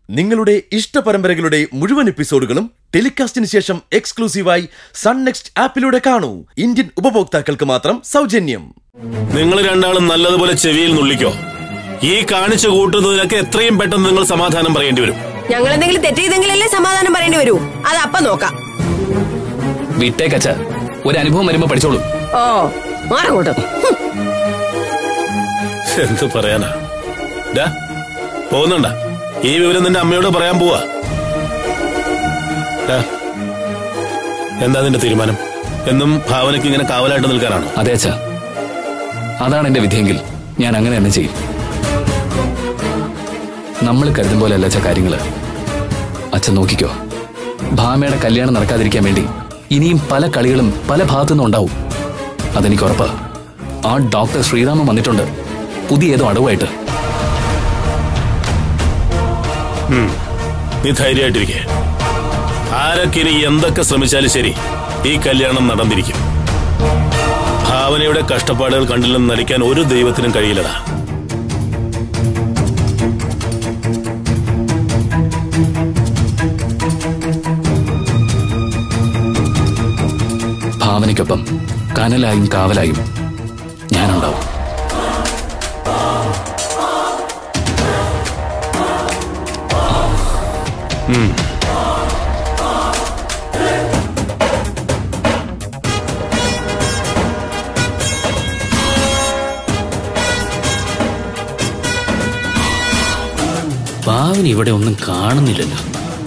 നിങ്ങളുടെ ഇഷ്ട പരമ്പരകളുടെ മുഴുവൻ എപ്പിസോഡുകളും ടെലികാസ്റ്റിന് ശേഷം എക്സ്ക്ലൂസീവായി സൺ നെക്സ്റ്റ് ആപ്പിലൂടെ കാണൂ ഇന്ത്യൻ ഉപഭോക്താക്കൾക്ക് മാത്രം സൗജന്യം നിങ്ങൾ രണ്ടാളും നല്ലതുപോലെ ചെവിയിൽ നുള്ളിക്കോ ഈ കാണിച്ചു കൂട്ടുന്നതിനൊക്കെ എത്രയും പെട്ടെന്ന് നിങ്ങൾ സമാധാനം പറയേണ്ടി വരും ഞങ്ങൾ എന്തെങ്കിലും തെറ്റ് ചെയ്തെങ്കിലല്ലേ സമാധാനം പറയേണ്ടി വരൂ അത് അപ്പം നോക്കാം വിട്ടേക്കച്ച ഒരു അനുഭവം വരുമ്പോ പഠിച്ചോളൂ ഓ മാറങ്ങോട്ട് ഹും. എന്ത് പറയാനാ ഡാ പോകുന്നുണ്ട ഈ വിവരം നിന്റെ അമ്മയോട് പറയാൻ പോവാ ഡാ, എന്താ നിന്റെ തീരുമാനം എന്നും ഭാവനയ്ക്ക് ഇങ്ങനെ കാവലായിട്ട് നിൽക്കാനാണോ അതെ അച്ഛ അതാണ് എന്റെ വിധിയെങ്കിൽ ഞാൻ അങ്ങനെ തന്നെ ചെയ്യും നമ്മൾ കരുതും പോലെ അല്ല അച്ഛ കാര്യങ്ങള് അച്ഛൻ നോക്കിക്കോ ഭാമയുടെ കല്യാണം നടക്കാതിരിക്കാൻ വേണ്ടി ഇനിയും പല കളികളും പല ഭാഗത്തുനിന്നും ഉണ്ടാവും അതെനിക്ക് ഉറപ്പാ ആ ഡോക്ടർ ശ്രീറാമൻ വന്നിട്ടുണ്ട് പുതിയ ഏതോ അടവായിട്ട് നീ ധൈര്യമായിട്ടിരിക്കെ ആരൊക്കെ ഇനി എന്തൊക്കെ ശ്രമിച്ചാലും ശരി ഈ കല്യാണം നടന്നിരിക്കും ഭാവനയുടെ കഷ്ടപ്പാടുകൾ കണ്ടില്ലെന്ന് നടിക്കാൻ ഒരു ദൈവത്തിനും കഴിയില്ലടാ ഭാവനയ്ക്കൊപ്പം കനലായും കാവലായും ഞാനുണ്ടാവും ഭാവന ഇവിടെ ഒന്നും കാണുന്നില്ലല്ലോ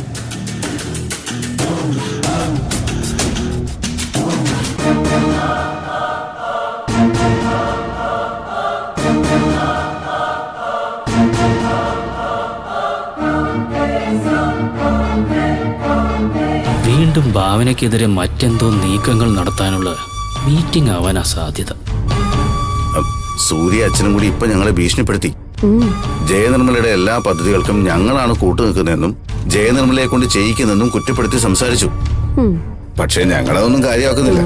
വീണ്ടും ഭാവനയ്ക്കെതിരെ മറ്റെന്തോ നീക്കങ്ങൾ നടത്താനുള്ള മീറ്റിംഗ് ആവാനാ സാധ്യത സൂര്യ അച്ഛനും കൂടി ഇപ്പൊ ഞങ്ങളെ ഭീഷണിപ്പെടുത്തി ജയനിർമ്മലയുടെ എല്ലാ പദ്ധതികൾക്കും ഞങ്ങളാണ് കൂട്ടുനിൽക്കുന്നതെന്നും ജയനിർമ്മലയെ കൊണ്ട് ചെയ്യിക്കുന്നെന്നും കുറ്റപ്പെടുത്തി സംസാരിച്ചു പക്ഷേ ഞങ്ങളതൊന്നും കാര്യമാക്കുന്നില്ല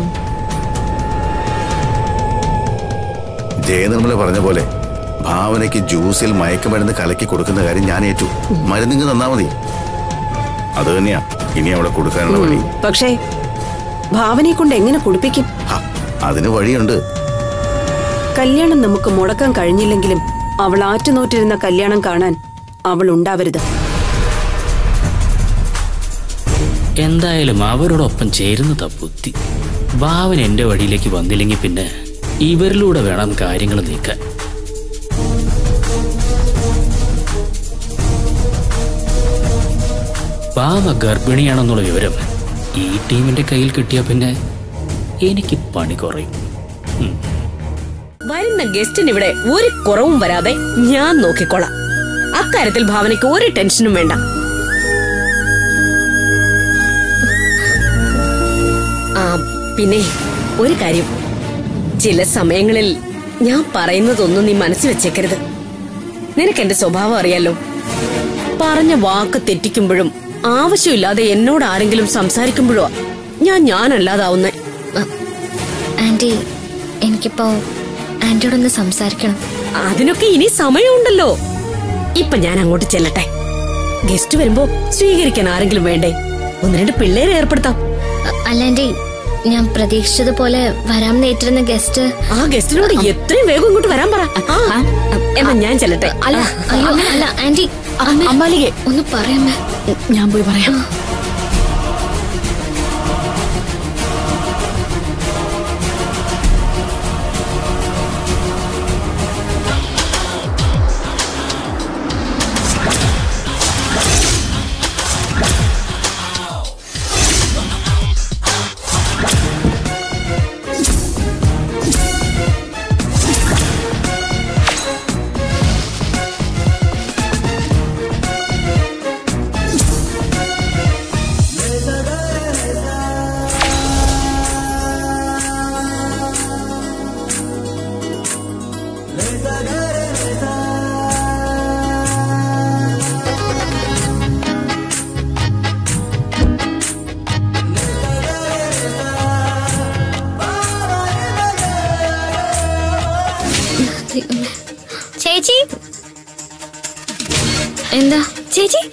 ജയനിർമ്മല പറഞ്ഞ പോലെ ഭാവനയ്ക്ക് ജ്യൂസിൽ മയക്കുമരുന്ന് കലക്കി കൊടുക്കുന്ന കാര്യം ഞാൻ ഏറ്റു മരുന്നിങ്ങ് തന്നാ മതി അത് തന്നെയാ ഇനി അവിടെ കൊടുക്കാനുള്ള വഴി പക്ഷേ ഭാവനയെ കൊണ്ട് എങ്ങനെ കുടിപ്പിക്കും ഹ, അതിന് വഴിയുണ്ട് കല്യാണം നമുക്ക് മുടക്കാൻ കഴിഞ്ഞില്ലെങ്കിലും അവൾ ആറ്റുനോറ്റിരുന്ന കല്യാണം കാണാൻ അവൾ ഉണ്ടാവരുത് എന്തായാലും അവരോടൊപ്പം ചേരുന്നതാ ബുദ്ധി ഭാവന എന്റെ വഴിയിലേക്ക് വന്നില്ലെങ്കിൽ പിന്നെ ഇവരിലൂടെ വേണം കാര്യങ്ങൾ നീക്കാൻ ഭാവ ഗർഭിണിയാണെന്നുള്ള വിവരം ഈ ടീമിന്റെ കയ്യിൽ കിട്ടിയ പിന്നെ എനിക്ക് പണി കുറയും വരുന്ന ഗസ്റ്റിന് ഇവിടെ ഒരു കുറവും വരാതെ ഞാൻ നോക്കിക്കോളാം അക്കാര്യത്തിൽ ഭാവനയ്ക്ക് ഒരു ടെൻഷനും വേണ്ട ആ പിന്നെ ഒരു കാര്യം ചില സമയങ്ങളിൽ ഞാൻ പറയുന്നതൊന്നും നീ മനസ്സിൽ വെച്ചേക്കരുത് നിനക്ക് എന്റെ സ്വഭാവം അറിയാലോ പറഞ്ഞ വാക്ക് തെറ്റിക്കുമ്പോഴും ആവശ്യമില്ലാതെ എന്നോട് ആരെങ്കിലും സംസാരിക്കുമ്പോഴോ ഞാൻ ഞാനല്ലാതാവുന്നേ ആന്റി എനിക്കിപ്പോ ആന്റിയോടൊന്ന് സംസാരിക്കണം അതിനൊക്കെ ഇനി സമയമുണ്ടല്ലോ ഇപ്പൊ ഞാൻ അങ്ങോട്ട് ചെല്ലട്ടെ ഗസ്റ്റ് വരുമ്പോ സ്വീകരിക്കാൻ ആരെങ്കിലും വേണ്ടേ ഒന്ന് രണ്ട് പിള്ളേരെ ഏർപ്പെടുത്താം അ- അല്ല ആന്റി ഞാൻ പ്രതീക്ഷിച്ചതുപോലെ വരാൻ നേറ്റിരുന്ന ഗസ്റ്റ് ആ ഗസ്റ്റിനോട് എത്രയും വേഗം ഇങ്ങോട്ട് വരാൻ പറ ആ, എന്നാ ഞാൻ ചെല്ലട്ടെ അല്ല അയ്യോ അല്ല ആന്റി അമ്മാലികെ ഒന്ന് പറയാമേ ഞാൻ പോയി പറയാം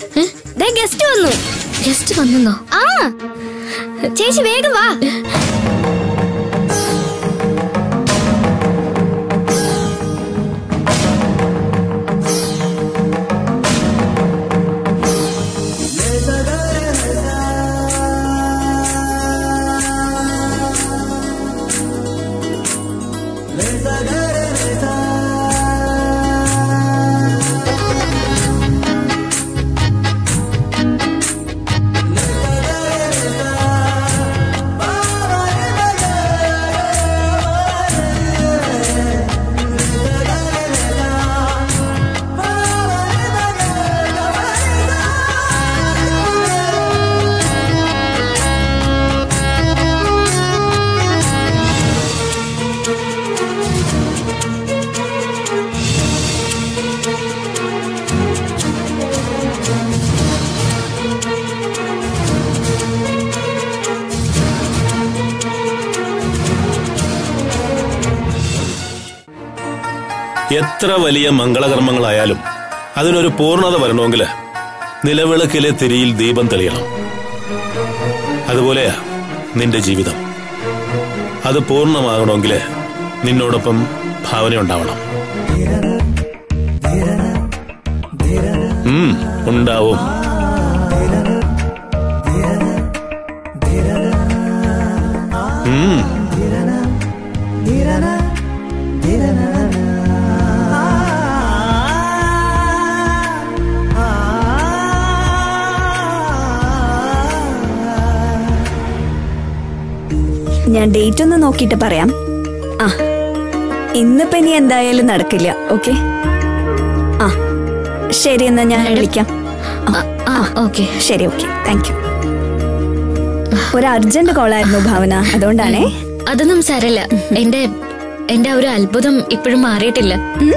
ഗസ്റ്റ് വന്നു ഗസ്റ്റ് വന്നോ ആ ചേച്ചി വേഗം വാ എത്ര വലിയ മംഗളകർമ്മങ്ങളായാലും അതിനൊരു പൂർണ്ണത വരണമെങ്കിൽ നിലവിളക്കിലെ തിരിയിൽ ദീപം തെളിയണം അതുപോലെയാ നിന്റെ ജീവിതം അത് പൂർണ്ണമാകണമെങ്കിൽ നിന്നോടൊപ്പം ഭാവന ഉണ്ടാവണം ഉം, ഉണ്ടാവും ഉം ഞാൻ ഡേറ്റ് ഒന്ന് നോക്കിയിട്ട് പറയാം ആ ഇന്നിപ്പോ ഇനി എന്തായാലും നടക്കില്ല ഓക്കെ ആ ശരി എന്നാ ഞാൻ വിളിക്കാം ആ ഓക്കെ ശരി ഓക്കെ താങ്ക് യു ഒരു അർജന്റ് കോളായിരുന്നു ഭാവന അതുകൊണ്ടാണേ അതൊന്നും സാരല്ല എന്റെ എന്റെ ആ ഒരു അത്ഭുതം ഇപ്പോഴും മാറിയിട്ടില്ല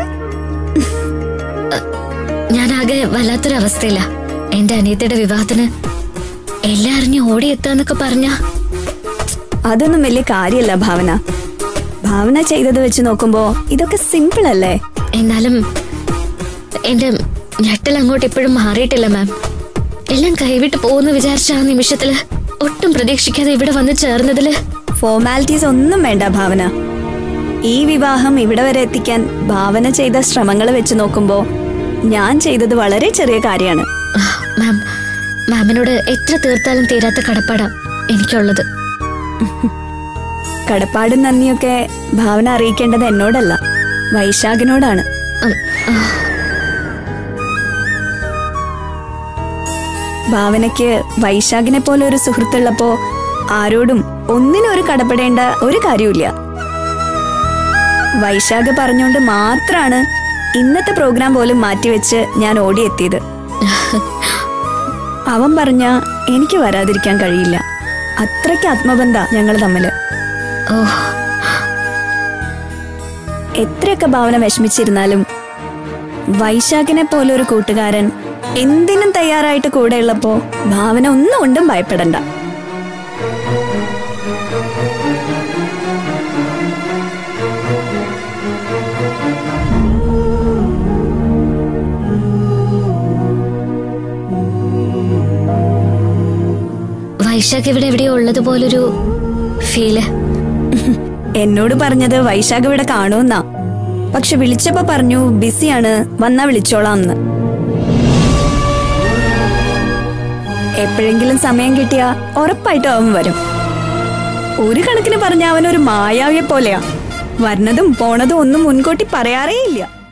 ഞാനാകെ വല്ലാത്തൊരു അവസ്ഥയില്ല എന്റെ അനിയത്തിയുടെ വിവാഹത്തിന് എല്ലാം അറിഞ്ഞ് ഓടിയെത്താന്നൊക്കെ പറഞ്ഞ അതൊന്നും വലിയ കാര്യമല്ല ഭാവന ഭാവന ചെയ്തത് വെച്ച് നോക്കുമ്പോ ഇതൊക്കെ സിമ്പിൾ അല്ലേ എന്നാലും എന്റെ ഞെട്ടൽ അങ്ങോട്ട് ഇപ്പോഴും മാറിയിട്ടില്ല മാം എല്ലാം കൈവിട്ട് പോകുന്ന വിചാരിച്ച ആ നിമിഷത്തില് ഒട്ടും പ്രതീക്ഷിക്കാതെ ഇവിടെ വന്ന് ചേർന്നതില് ഫോർമാലിറ്റീസ് ഒന്നും വേണ്ട ഭാവന ഈ വിവാഹം ഇവിടെ വരെ എത്തിക്കാൻ ഭാവന ചെയ്ത ശ്രമങ്ങൾ വെച്ച് നോക്കുമ്പോ ഞാൻ ചെയ്തത് വളരെ ചെറിയ കാര്യമാണ് മാം മാമിനോട് എത്ര തീർത്താലും തീരാത്ത കടപ്പാടാ എനിക്കുള്ളത് കടപ്പാടും നന്ദിയൊക്കെ ഭാവന അറിയിക്കേണ്ടത് എന്നോടല്ല വൈശാഖിനോടാണ് ഉം, ആ, ഭാവനയ്ക്ക് വൈശാഖിനെ പോലെ ഒരു സുഹൃത്തുള്ളപ്പോ ആരോടും ഒന്നിനും ഒരു കടപ്പെടേണ്ട ഒരു കാര്യമില്ല വൈശാഖ് പറഞ്ഞുകൊണ്ട് മാത്രാണ് ഇന്നത്തെ പ്രോഗ്രാം പോലും മാറ്റിവെച്ച് ഞാൻ ഓടിയെത്തിയത് അവൻ പറഞ്ഞ എനിക്ക് വരാതിരിക്കാൻ കഴിയില്ല അത്രയ്ക്ക് ആത്മബന്ധ ഞങ്ങൾ തമ്മില് ഓ എത്രയൊക്കെ ഭാവന വിഷമിച്ചിരുന്നാലും വൈശാഖിനെ പോലെ ഒരു കൂട്ടുകാരൻ എന്തിനും തയ്യാറായിട്ട് കൂടെയുള്ളപ്പോ ഭാവന ഒന്നും കൊണ്ടും ഭയപ്പെടണ്ട വൈശാഖ് ഇവിടെ എവിടെയോ ഉള്ളതുപോലൊരു ഫീല് എന്നോട് പറഞ്ഞത് വൈശാഖ് ഇവിടെ കാണുമെന്നാ പക്ഷെ വിളിച്ചപ്പോ പറഞ്ഞു ബിസിയാണ് വന്നാ വിളിച്ചോളാംന്ന് എപ്പോഴെങ്കിലും സമയം കിട്ടിയാ ഉറപ്പായിട്ടും അവൻ വരും ഒരു കണക്കിന് പറഞ്ഞ അവൻ ഒരു മായാവിയെ പോലെയാ വരുന്നതും പോണതും ഒന്നും മുൻകൂട്ടി പറയാറേ ഇല്ല